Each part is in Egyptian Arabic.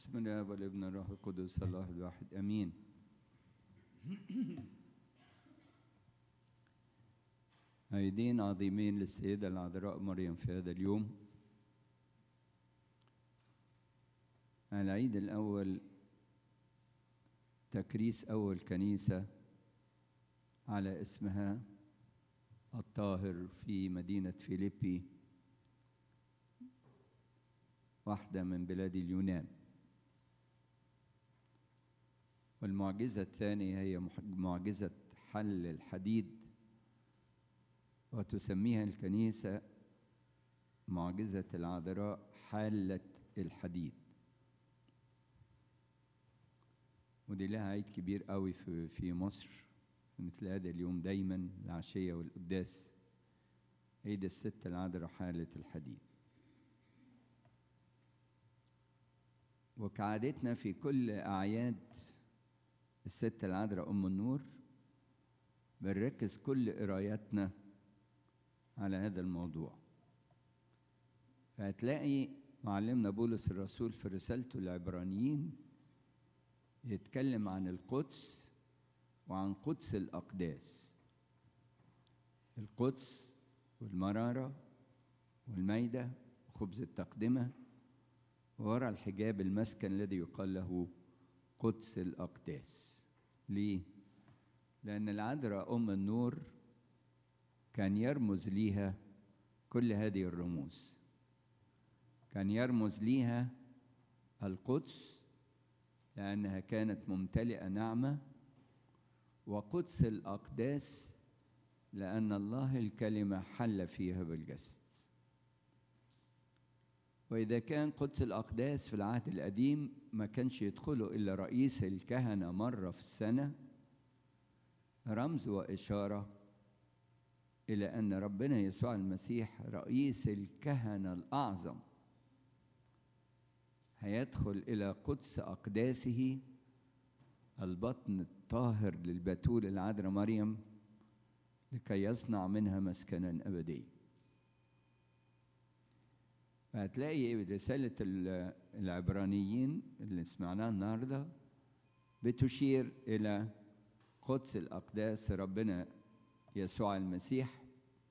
بسم الله والابن الروح القدس الله الواحد امين عيدين عظيمين للسيدة العذراء مريم في هذا اليوم العيد الأول تكريس أول كنيسة على اسمها الطاهر في مدينة فيليبي واحدة من بلاد اليونان والمعجزة الثانية هي معجزة حل الحديد وتسميها الكنيسة معجزة العذراء حالة الحديد ودي لها عيد كبير قوي في في مصر مثل هذا اليوم دايما العشية والقداس عيد الست العذراء حالة الحديد وكعادتنا في كل أعياد الست العذراء أم النور بنركز كل قراياتنا على هذا الموضوع فهتلاقي معلمنا بولس الرسول في رسالته العبرانيين يتكلم عن القدس وعن قدس الأقداس القدس والمرارة والميدة وخبز التقدمة وراء الحجاب المسكن الذي يقال له قدس الأقداس ليه؟ لأن العذراء أم النور كان يرمز ليها كل هذه الرموز كان يرمز ليها القدس لأنها كانت ممتلئة نعمة وقدس الأقداس لأن الله الكلمة حل فيها بالجسد وإذا كان قدس الأقداس في العهد القديم ما كانش يدخله إلا رئيس الكهنة مرة في السنة رمز وإشارة إلى أن ربنا يسوع المسيح رئيس الكهنة الأعظم هيدخل إلى قدس أقداسه البطن الطاهر للبتول العذراء مريم لكي يصنع منها مسكنا أبديا فهتلاقي رسالة العبرانيين اللي سمعناها النهاردة بتشير إلى قدس الأقداس ربنا يسوع المسيح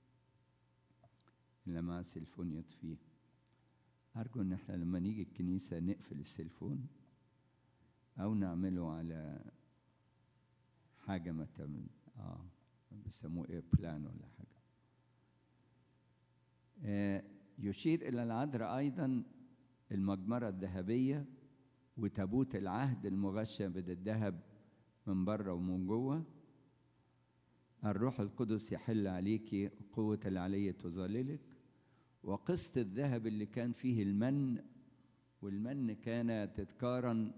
اللي مع سلفون يطفيه أرجو إن إحنا لما نيجي الكنيسة نقفل السلفون أو نعمله على حاجة مثلا آه بيسموه إيه بلان ولا حاجة آه يشير إلى العذراء أيضا المجمرة الذهبية وتابوت العهد المغشى بالذهب من بره ومن جوه الروح القدس يحل عليك قوة العلية تظللك وقسط الذهب اللي كان فيه المن والمن كان تذكارا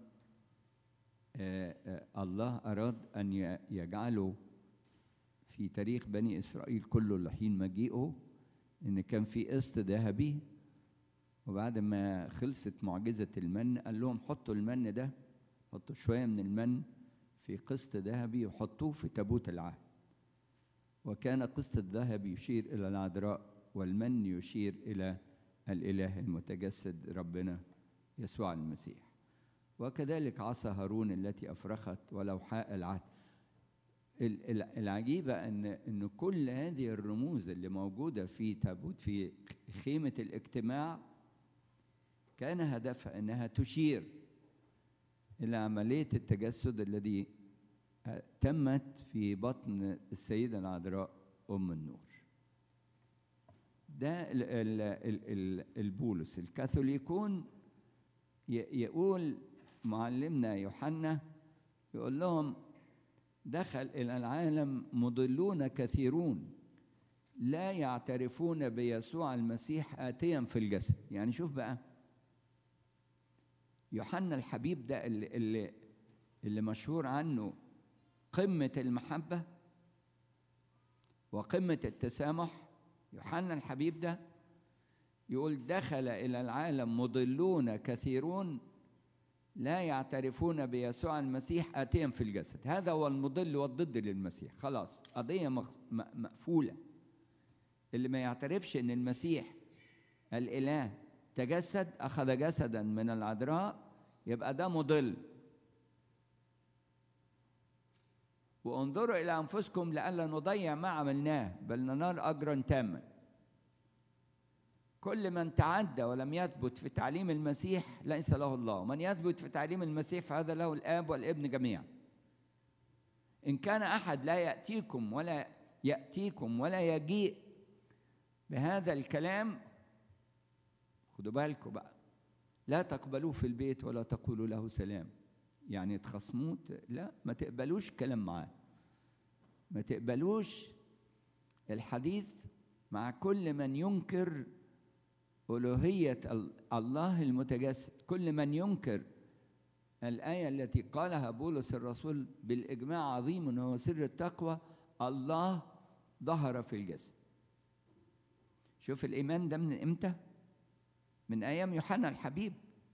الله أراد أن يجعله في تاريخ بني إسرائيل كله لحين مجيئه إن كان في قسط ذهبي وبعد ما خلصت معجزة المن قال لهم حطوا المن ده حطوا شوية من المن في قسط ذهبي وحطوه في تابوت العهد وكان قسط الذهب يشير إلى العذراء والمن يشير إلى الإله المتجسد ربنا يسوع المسيح وكذلك عصا هارون التي أفرخت ولوحاء العهد العجيبة أن أن كل هذه الرموز اللي موجودة في تابوت في خيمة الاجتماع كان هدفها أنها تشير إلى عملية التجسد الذي تمت في بطن السيدة العذراء أم النور ده ال ال ال البولس الكاثوليكون يقول معلمنا يوحنا يقول لهم دخل إلى العالم مضلون كثيرون لا يعترفون بيسوع المسيح آتيا في الجسد يعني شوف بقى يوحنا الحبيب ده اللي, اللي, اللي مشهور عنه قمة المحبة وقمة التسامح يوحنا الحبيب ده يقول دخل إلى العالم مضلون كثيرون لا يعترفون بيسوع المسيح آتيا في الجسد هذا هو المضل والضد للمسيح خلاص قضية مقفولة اللي ما يعترفش أن المسيح الإله تجسد أخذ جسدا من العذراء يبقى ده مضل وانظروا الى انفسكم لئلا نضيع ما عملناه بل ننال اجرا تاما كل من تعدى ولم يثبت في تعليم المسيح ليس له الله ومن يثبت في تعليم المسيح فهذا له الاب والابن جميعا ان كان احد لا ياتيكم ولا ياتيكم ولا يجيء بهذا الكلام خدوا بالكم بقى لا تقبلوه في البيت ولا تقولوا له سلام يعني تخصموه لا ما تقبلوش كلام معاه ما تقبلوش الحديث مع كل من ينكر ألوهية الله المتجسد كل من ينكر الآية التي قالها بولس الرسول بالإجماع عظيم هو سر التقوى الله ظهر في الجسد شوف الإيمان ده من إمتى؟ من أيام يوحنا الحبيب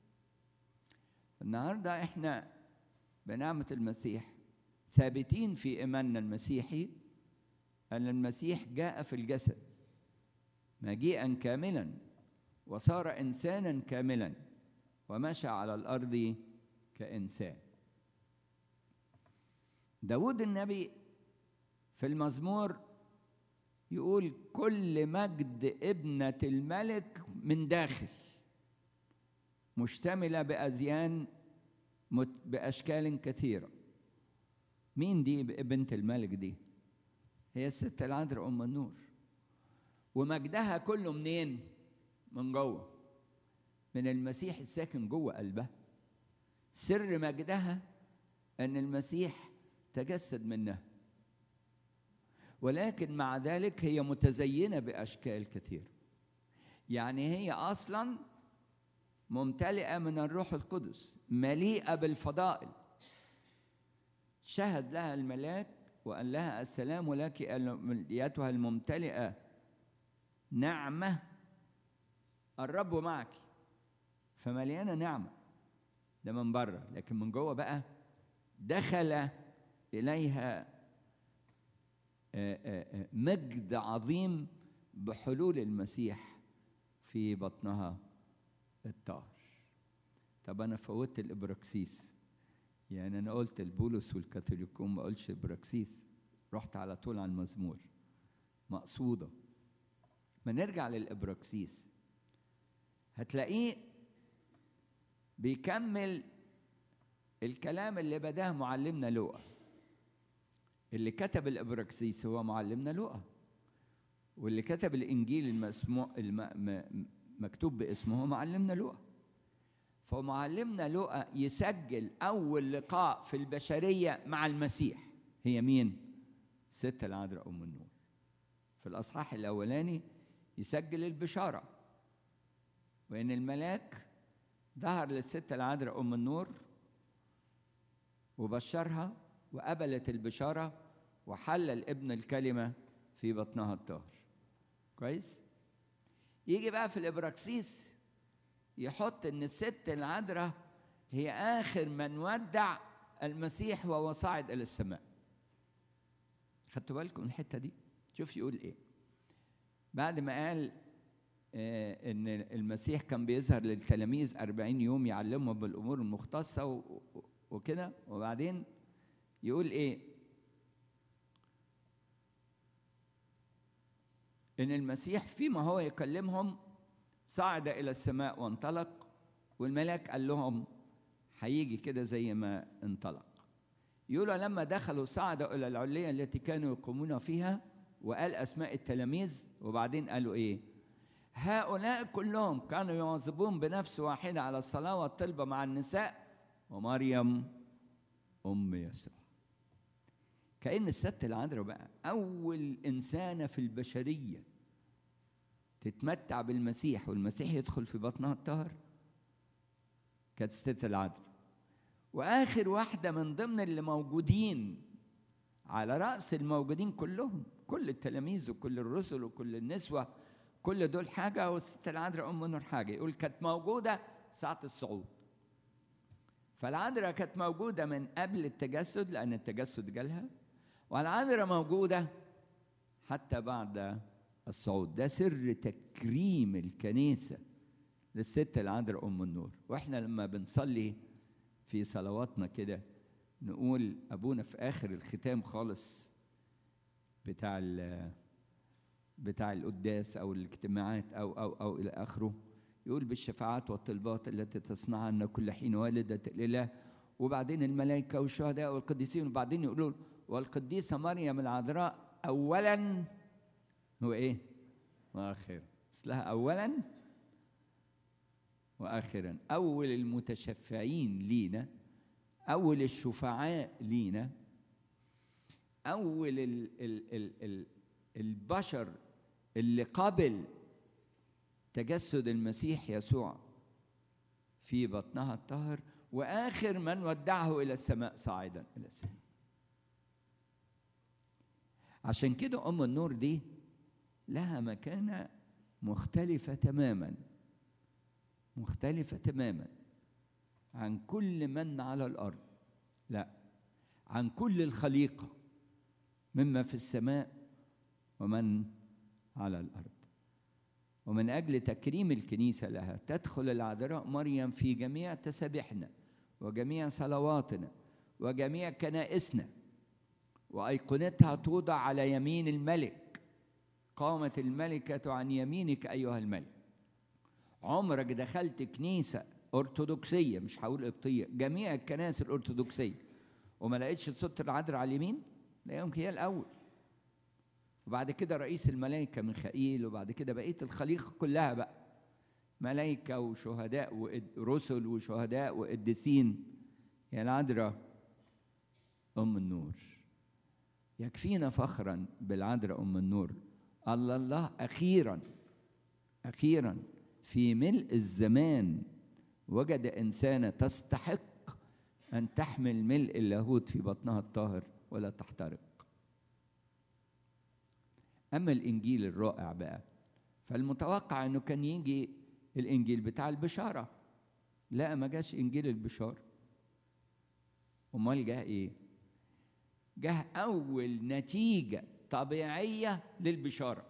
النهاردة إحنا بنعمة المسيح ثابتين في إيماننا المسيحي أن المسيح جاء في الجسد مجيئا كاملا وصار إنسانا كاملا ومشى على الأرض كإنسان داود النبي في المزمور يقول كل مجد ابنة الملك من داخل مشتملة بأزيان بأشكال كثيرة مين دي بنت الملك دي هي الست العذراء أم النور ومجدها كله منين من جوه من المسيح الساكن جوه قلبها سر مجدها أن المسيح تجسد منها ولكن مع ذلك هي متزينة بأشكال كثيرة يعني هي أصلا ممتلئة من الروح القدس مليئة بالفضائل شهد لها الملاك وقال لها السلام لك ايتها الممتلئه نعمه الرب معك فمليانه نعمه ده من بره لكن من جوه بقى دخل اليها مجد عظيم بحلول المسيح في بطنها الطاهر طب انا فوتت الابراكسيس يعني انا قلت البولس والكاثوليكون ما قلتش براكسيس رحت على طول على المزمور مقصوده ما نرجع للابراكسيس هتلاقيه بيكمل الكلام اللي بداه معلمنا لوقا اللي كتب الابراكسيس هو معلمنا لوقا واللي كتب الانجيل المسموع المكتوب باسمه هو معلمنا لوقا فمعلمنا لوقا يسجل أول لقاء في البشرية مع المسيح هي مين؟ الست العذراء أم النور في الأصحاح الأولاني يسجل البشارة وإن الملاك ظهر للست العذراء أم النور وبشرها وقبلت البشارة وحلل ابن الكلمة في بطنها الطاهر كويس؟ يجي بقى في الإبراكسيس يحط ان الست العذراء هي اخر من ودع المسيح وهو صاعد الى السماء خدتوا بالكم الحته دي شوف يقول ايه بعد ما قال آه ان المسيح كان بيظهر للتلاميذ أربعين يوم يعلمهم بالامور المختصه وكده وبعدين يقول ايه ان المسيح فيما هو يكلمهم صعد إلى السماء وانطلق والملاك قال لهم هيجي كده زي ما انطلق يقولوا لما دخلوا صعدوا إلى العلية التي كانوا يقومون فيها وقال أسماء التلاميذ وبعدين قالوا إيه هؤلاء كلهم كانوا يواظبون بنفس واحدة على الصلاة والطلبة مع النساء ومريم أم يسوع كأن الست العذراء بقى أول إنسانة في البشرية تتمتع بالمسيح والمسيح يدخل في بطنها الطاهر كانت الست العذراء واخر واحده من ضمن اللي موجودين على راس الموجودين كلهم كل التلاميذ وكل الرسل وكل النسوه كل دول حاجه والست العذراء ام نور حاجه يقول كانت موجوده ساعه الصعود فالعذراء كانت موجوده من قبل التجسد لان التجسد جالها والعذراء موجوده حتى بعد الصعود ده سر تكريم الكنيسة للست العذراء أم النور وإحنا لما بنصلي في صلواتنا كده نقول ابونا في اخر الختام خالص بتاع ال بتاع القداس او الاجتماعات او او او الى اخره يقول بالشفاعات والطلبات التي تصنعها لنا كل حين والده الاله وبعدين الملائكه والشهداء والقديسين وبعدين يقولوا والقديسه مريم العذراء اولا هو ايه؟ واخرا اصلها اولا واخرا اول المتشفعين لينا اول الشفعاء لينا اول ال ال ال ال البشر اللي قبل تجسد المسيح يسوع في بطنها الطاهر واخر من ودعه الى السماء صاعدا الى السماء عشان كده ام النور دي لها مكانه مختلفه تماما مختلفه تماما عن كل من على الارض لا عن كل الخليقه مما في السماء ومن على الارض ومن اجل تكريم الكنيسه لها تدخل العذراء مريم في جميع تسابيحنا وجميع صلواتنا وجميع كنائسنا وايقونتها توضع على يمين الملك قامت الملكه عن يمينك ايها الملك عمرك دخلت كنيسه ارثوذكسيه مش هقول قبطيه جميع الكنائس الارثوذكسيه وما لقيتش صوره العذراء على اليمين لا يمكن هي الاول وبعد كده رئيس الملائكة ميخائيل وبعد كده بقية الخليقة كلها بقى ملائكة وشهداء ورسل وشهداء وقديسين يا العذراء أم النور يكفينا فخرا بالعذراء أم النور الله الله أخيرا أخيرا في ملء الزمان وجد إنسانة تستحق أن تحمل ملء اللاهوت في بطنها الطاهر ولا تحترق أما الإنجيل الرائع بقى فالمتوقع إنه كان يجي الإنجيل بتاع البشارة لا ما جاش إنجيل البشارة أمال جه إيه؟ جه أول نتيجة طبيعية للبشارة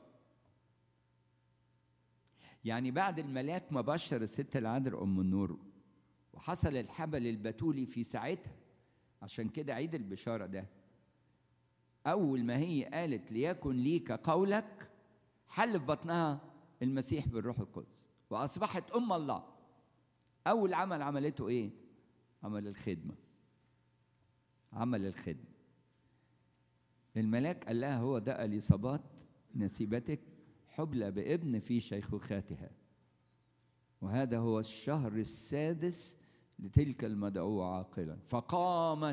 يعني بعد الملاك ما بشر الست العذراء أم النور وحصل الحبل البتولي في ساعتها عشان كده عيد البشارة ده أول ما هي قالت ليكن ليك قولك حل في بطنها المسيح بالروح القدس وأصبحت أم الله أول عمل عملته إيه؟ عمل الخدمة عمل الخدمة الملاك قال لها هو ده اليصابات نسيبتك حبلى بابن في شيخوختها وهذا هو الشهر السادس لتلك المدعوة عاقلا فقامت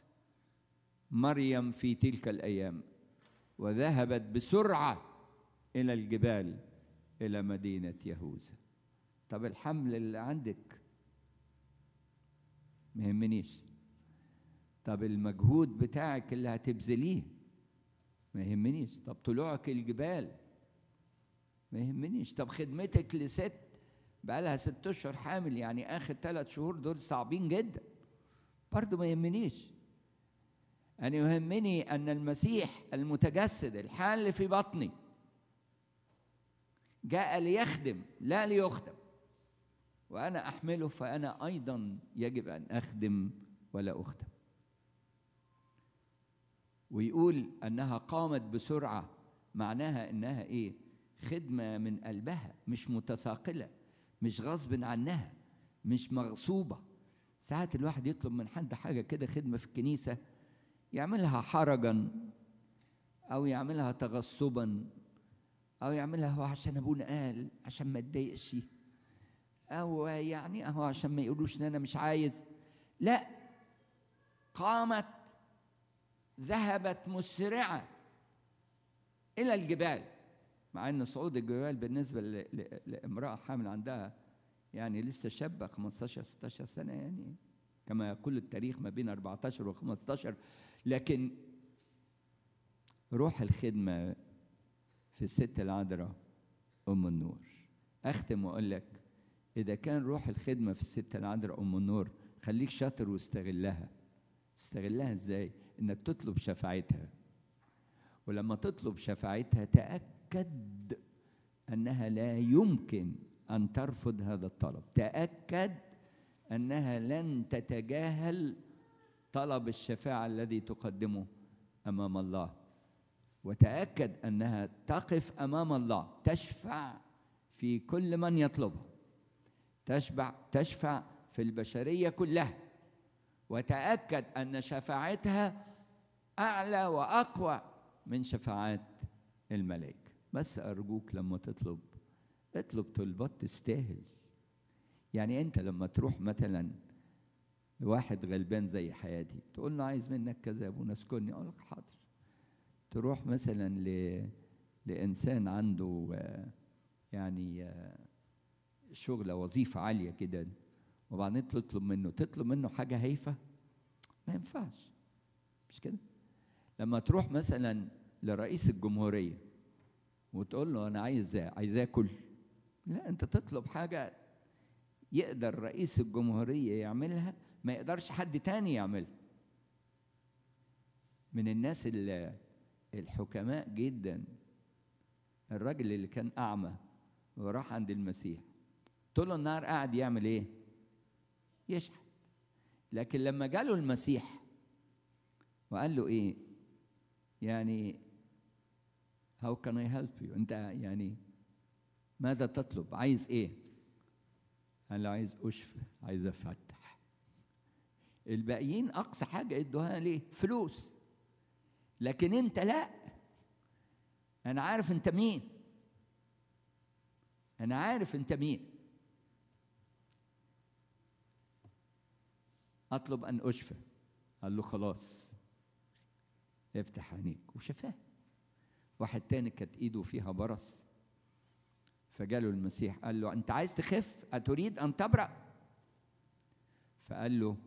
مريم في تلك الايام وذهبت بسرعه الى الجبال الى مدينه يهوذا طب الحمل اللي عندك ما يهمنيش طب المجهود بتاعك اللي هتبذليه ما يهمنيش طب طلوعك الجبال ما يهمنيش طب خدمتك لست بقالها ست اشهر حامل يعني اخر ثلاث شهور دول صعبين جدا برضه ما يهمنيش أن يهمني أن المسيح المتجسد الحال في بطني جاء ليخدم لا ليخدم وأنا أحمله فأنا أيضا يجب أن أخدم ولا أخدم ويقول أنها قامت بسرعة معناها أنها إيه خدمة من قلبها مش متثاقلة مش غصب عنها مش مغصوبة ساعات الواحد يطلب من حد حاجة كده خدمة في الكنيسة يعملها حرجا او يعملها تغصبا او يعملها هو عشان ابونا قال عشان ما اتضايقش او يعني اهو عشان ما يقولوش ان انا مش عايز لا قامت ذهبت مسرعه الى الجبال مع ان صعود الجبال بالنسبه لامراه حامل عندها يعني لسه شابه 15 16 سنه يعني كما يقول التاريخ ما بين 14 و 15 لكن روح الخدمة في الست العذراء أم النور أختم وأقول لك إذا كان روح الخدمة في الست العذراء أم النور خليك شاطر واستغلها استغلها إزاي؟ إنك تطلب شفاعتها ولما تطلب شفاعتها تأكد أنها لا يمكن أن ترفض هذا الطلب تأكد انها لن تتجاهل طلب الشفاعه الذي تقدمه امام الله وتاكد انها تقف امام الله تشفع في كل من يطلبها تشفع تشفع في البشريه كلها وتاكد ان شفاعتها اعلى واقوى من شفاعات الملائكه بس ارجوك لما تطلب اطلب طلبات تستاهل يعني انت لما تروح مثلا لواحد غلبان زي حياتي تقول له عايز منك كذا يا ابونا اسكني اقول لك حاضر تروح مثلا ل... لانسان عنده آه، يعني آه، شغله وظيفه عاليه كده وبعدين تطلب منه تطلب منه حاجه هايفه ما ينفعش مش كده لما تروح مثلا لرئيس الجمهوريه وتقول له انا عايز عايز اكل لا انت تطلب حاجه يقدر رئيس الجمهوريه يعملها ما يقدرش حد تاني يعملها من الناس اللي الحكماء جدا الراجل اللي كان اعمى وراح عند المسيح طول النهار قاعد يعمل ايه يشحت لكن لما جاله المسيح وقال له ايه يعني how can I help you انت يعني ماذا تطلب عايز ايه قال له عايز اشفى عايز افتح الباقيين اقصى حاجه ادوها ليه فلوس لكن انت لا انا عارف انت مين انا عارف انت مين اطلب ان اشفى قال له خلاص افتح عينيك وشفاه واحد تاني كانت ايده فيها برص فجاله المسيح قال له انت عايز تخف اتريد ان تبرأ فقال له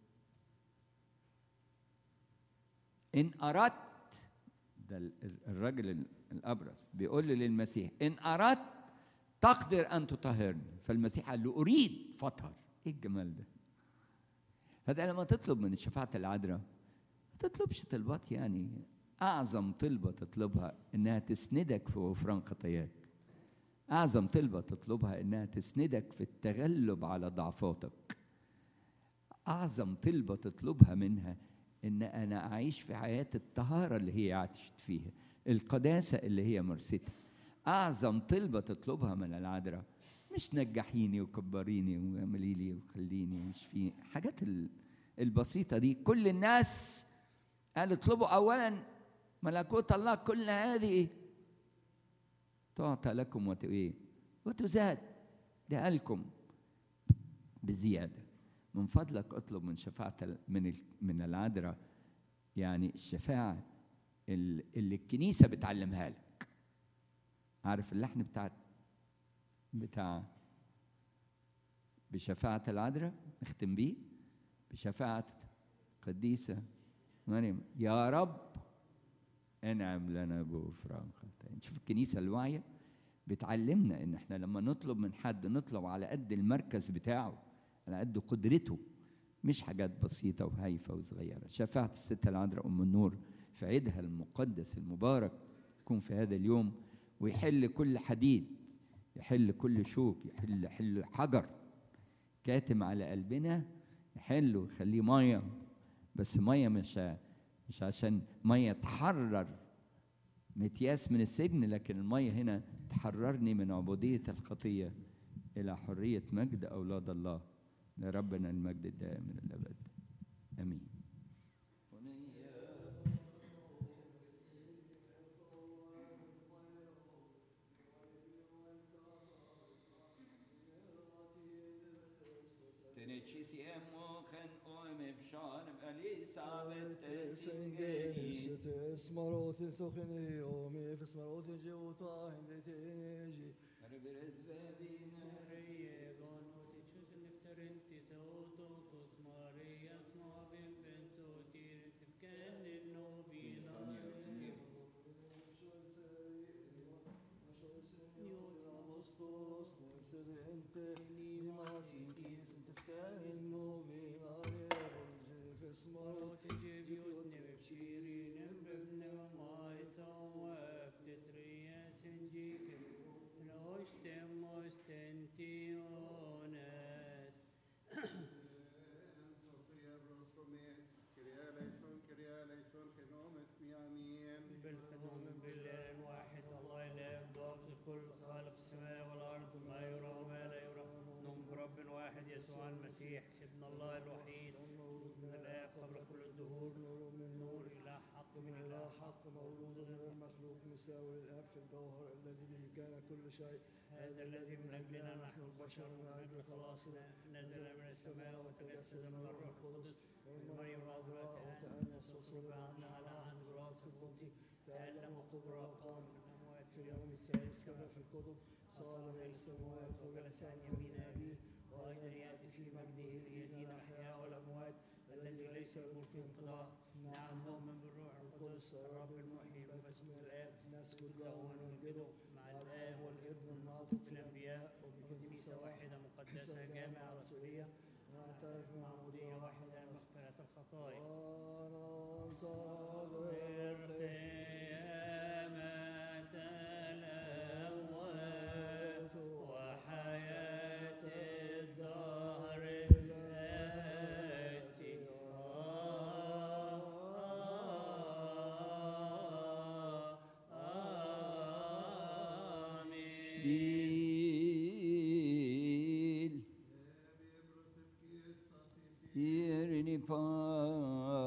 ان اردت ده ال- ال- الراجل ال- الابرص بيقول له للمسيح ان اردت تقدر ان تطهرني فالمسيح قال له اريد فطهر ايه الجمال ده فده لما تطلب من الشفاعة العذراء ما تطلبش طلبات يعني أعظم طلبة تطلبها إنها تسندك في غفران خطاياك أعظم طلبة تطلبها إنها تسندك في التغلب على ضعفاتك أعظم طلبة تطلبها منها إن أنا أعيش في حياة الطهارة اللي هي عاشت فيها القداسة اللي هي مرستها أعظم طلبة تطلبها من العذراء مش نجحيني وكبريني واعملي لي وخليني مش في حاجات ال- البسيطة دي كل الناس قال اطلبوا أولا ملكوت الله كل هذه تعطى لكم وت إيه وتزاد ده قالكم بزيادة من فضلك اطلب من شفاعة ال- من ال- من العذراء يعني الشفاعة ال- اللي الكنيسة بتعلمها لك عارف اللحن بتاع بتاع بشفاعة العذراء نختم بيه بشفاعة قديسة مريم يا رب انعم لنا بغفران خطايانا شوف الكنيسة الواعية بتعلمنا ان احنا لما نطلب من حد نطلب على قد المركز بتاعه على قد قدرته مش حاجات بسيطة وهايفة وصغيرة شفاعة الست العذراء أم النور في عيدها المقدس المبارك يكون في هذا اليوم ويحل كل حديد يحل كل شوك يحل يحل حجر كاتم على قلبنا يحله ويخليه ميه بس ميه مش مش عشان ميه تحرر متياس من السجن لكن الميه هنا تحررني من عبوديه الخطيه الى حريه مجد اولاد الله لربنا المجد الدائم من الابد امين Tenecisiemo gen oem ebshan Elisabeth Genis, het is maar rood in zo'n om even is maar rood in Jota en dit is Lost الواحد يسوع المسيح ابن الله الوحيد من الآب قبل كل الدهور نور من نور نور إله حق من من إله إله حق مولود من المخلوق مساوي للآب في الجوهر الذي به كان كل شيء هذا الذي من أجلنا نحن البشر من أجل خلاصنا نزل من السماء وتجسد من الروح القدس من مريم العذراء وتأنس وصلب عنا على عهد براس القدس تألم وقبر وقام من الأموات في اليوم الثالث كما في الكتب صار إلى السماوات وجلس عن يمين أبيه وأيضا يأتي في مجده ليدين الأحياء والأموات الذي ليس الملك انقضاء نعم نؤمن بالروح القدس الرب المحيي باسم الآب نسجد له ونمجده مع الآب والابن الناطق في الأنبياء وبكنيسة واحدة مقدسة جامعة رسولية ونعترف بمعمودية واحدة لمغفرة الخطايا وننتظر قيامة الأموات وحياة الدهر الآتي آمين Bil. Yerini pa